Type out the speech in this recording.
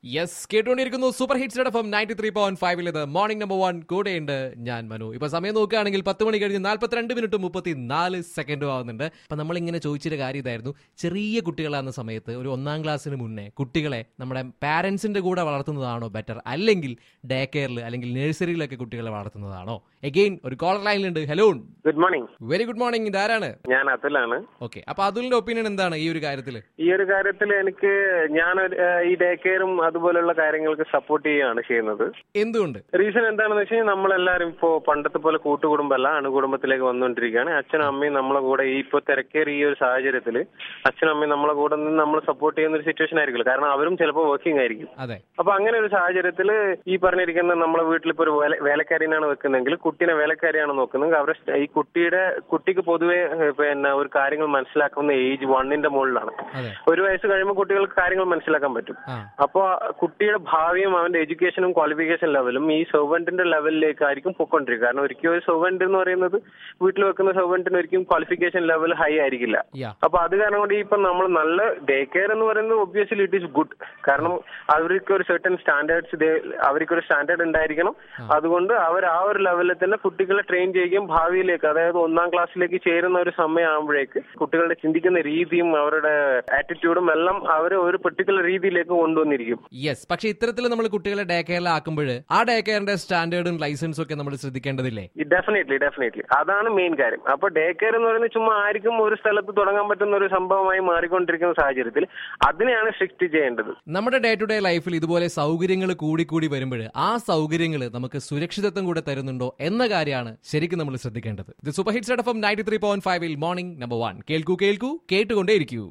yes കേട്ടുകൊണ്ടിരിക്കുന്നു super hits F M ninety three point ഫൈവിൽ ഇത് മോർണിംഗ് നമ്പർ വൺ കൂടെയുണ്ട് ഞാൻ മനു ഇപ്പൊ സമയം നോക്കുകയാണെങ്കിൽ പത്ത് മണി കഴിഞ്ഞ് നാല്പത്തിരണ്ട് മിനിറ്റ് മുപ്പത്തി നാല് സെക്കൻഡും ആവുന്നുണ്ട് അപ്പൊ നമ്മളിങ്ങനെ ചോദിച്ചൊരു കാര്യം ഇതായിരുന്നു ചെറിയ കുട്ടികളാകുന്ന സമയത്ത് ഒരു ഒന്നാം ക്ലാസ്സിന് മുന്നേ കുട്ടികളെ നമ്മുടെ പാരന്റ്സിന്റെ കൂടെ വളർത്തുന്നതാണോ ബെറ്റർ അല്ലെങ്കിൽ ഡേ കെയറിൽ അല്ലെങ്കിൽ നഴ്സറിയിലൊക്കെ കുട്ടികളെ വളർത്തുന്നതാണോ എഗെയിൻ ഒരു കോളർ ലൈനിലുണ്ട് hello good morning very good morning ഇതാരാണ് ഞാൻ അതുലാണ് ഓക്കെ അപ്പൊ അതുലിന്റെ ഒപ്പീനിയൻ എന്താണ് ഈ ഒരു കാര്യത്തിൽ ഈ ഒരു കാര്യത്തിൽ എനിക്ക് ഞാൻ ഒരു- ഏഹ് ഈ ഡേ കെയറും അതുപോലുള്ള കാര്യങ്ങൾക്ക് സപ്പോർട്ട് ചെയ്യുകയാണ് ചെയ്യുന്നത് എന്തുകൊണ്ട് റീസൺ എന്താണെന്ന് വെച്ച് കഴിഞ്ഞാൽ നമ്മളെല്ലാവരും ഇപ്പോ പണ്ടത്തെ പോലെ കൂട്ടുകുടുംബമല്ല അണുകുടുംബത്തിലേക്ക് വന്നുകൊണ്ടിരിക്കുകയാണ് അച്ഛനും അമ്മയും നമ്മളെ കൂടെ ഈ ഇപ്പൊ തിരക്കേറിയ ഈ ഒരു സാഹചര്യത്തിൽ അച്ഛനും അമ്മയും നമ്മളെ കൂടെ നിന്ന് നമ്മൾ സപ്പോർട്ട് ചെയ്യുന്ന ഒരു സിറ്റുവേഷൻ ആയിരിക്കില്ല കാരണം അവരും ചിലപ്പോൾ വർക്കിംഗ് ആയിരിക്കും അതെ അപ്പൊ അങ്ങനെ ഒരു സാഹചര്യത്തിൽ ഈ പറഞ്ഞിരിക്കുന്ന നമ്മളെ വീട്ടിൽ ഇപ്പൊ ഒരു വേല- വേലക്കാരിനാണ് വെക്കുന്നെങ്കിൽ കുട്ടീനെ വേലക്കാരിയാണ് നോക്കുന്നെങ്കിൽ അവരെ സ്റ്റ- ഈ കുട്ടിയുടെ കുട്ടിക്ക് പൊതുവെ ഏഹ്, പിന്നെ ഒരു കാര്യങ്ങൾ മനസ്സിലാക്കുന്ന ഏജ് വണ്ണിന്റെ മുകളിലാണ് അതെ ഒരു വയസ്സ് കഴിയുമ്പോൾ കുട്ടികൾക്ക് കാര്യങ്ങൾ മനസ്സിലാക്കാൻ പറ്റും ആ അപ്പൊ കുട്ടിയുടെ ഭാവിയും അവന്റെ എഡ്യൂക്കേഷനും ക്വാളിഫിക്കേഷൻ ലെവലും ഈ സെർവന്റിന്റെ ലെവലിലേക്കായിരിക്കും പൊയ്ക്കൊണ്ടിരിക്കുക കാരണം ഒരിക്കലും ഒരു സെർവന്റ് എന്ന് പറയുന്നത് വീട്ടിൽ വെക്കുന്ന സെർവന്റിന് ഒരിക്കലും ക്വാളിഫിക്കേഷൻ ലെവൽ ഹൈ ആയിരിക്കില്ല യാ അപ്പൊ അത് കാരണം കൊണ്ട് ഇപ്പൊ നമ്മൾ നല്ല ഡേ കെയർ എന്ന് പറയുന്നത് ഒബ്വിയസ്ലി ഇറ്റ് ഈസ് ഗുഡ് കാരണം അവർക്ക് ഒരു സെർട്ടൻ സ്റ്റാൻഡേർഡ്സ് അവർക്ക് ഒരു സ്റ്റാൻഡേർഡ് ഉണ്ടായിരിക്കണം അതുകൊണ്ട് അവർ ആ ഒരു ലെവലിൽ തന്നെ കുട്ടികളെ ട്രെയിൻ ചെയ്യുകയും ഭാവിയിലേക്ക് അതായത് ഒന്നാം ക്ലാസ്സിലേക്ക് ചേരുന്ന ഒരു സമയമാകുമ്പോഴേക്ക് കുട്ടികളുടെ ചിന്തിക്കുന്ന രീതിയും അവരുടെ ആറ്റിറ്റ്യൂഡും എല്ലാം അവർ ഒരു പെർട്ടിക്കുലർ രീതിയിലേക്ക് കൊണ്ടുവന്നിരിക്കും യെസ് പക്ഷെ ഇത്തരത്തിൽ നമ്മൾ കുട്ടികളെ ഡേ കെയറിലാക്കുമ്പോൾ ആ ഡേ കെയറിന്റെ സ്റ്റാൻഡേർഡും ലൈസൻസും ഒക്കെ നമ്മൾ ശ്രദ്ധിക്കേണ്ടതില്ലേ ഡെഫിനറ്റ്ലി ഡെഫിനറ്റ്ലി അതാണ് മെയിൻ കാര്യം അപ്പൊ ഡേ കെയർ എന്ന് പറയുന്നത് ചുമ്മാ ആർക്കും ഒരു സ്ഥലത്ത് തുടങ്ങാൻ പറ്റുന്ന ഒരു സംഭവമായി മാറിക്കൊണ്ടിരിക്കുന്ന സാഹചര്യത്തിൽ അതിനെയാണ് സ്ട്രിക്റ്റ് ചെയ്യേണ്ടത് നമ്മുടെ ഡേ ടു ഡേ ലൈഫിൽ ഇതുപോലെ സൗകര്യങ്ങൾ കൂടിക്കൂടി വരുമ്പോൾ ആ സൗകര്യങ്ങൾ നമുക്ക് സുരക്ഷിതത്വം കൂടെ തരുന്നുണ്ടോ എന്ന കാര്യമാണ് ശരിക്കും നമ്മൾ ശ്രദ്ധിക്കേണ്ടത് ഇത് super hits F M ninety three point ഫൈവിൽ മോർണിംഗ് നമ്പർ വൺ കേൾക്കൂ കേൾക്കൂ കേട്ടുകൊണ്ടേയിരിക്കൂ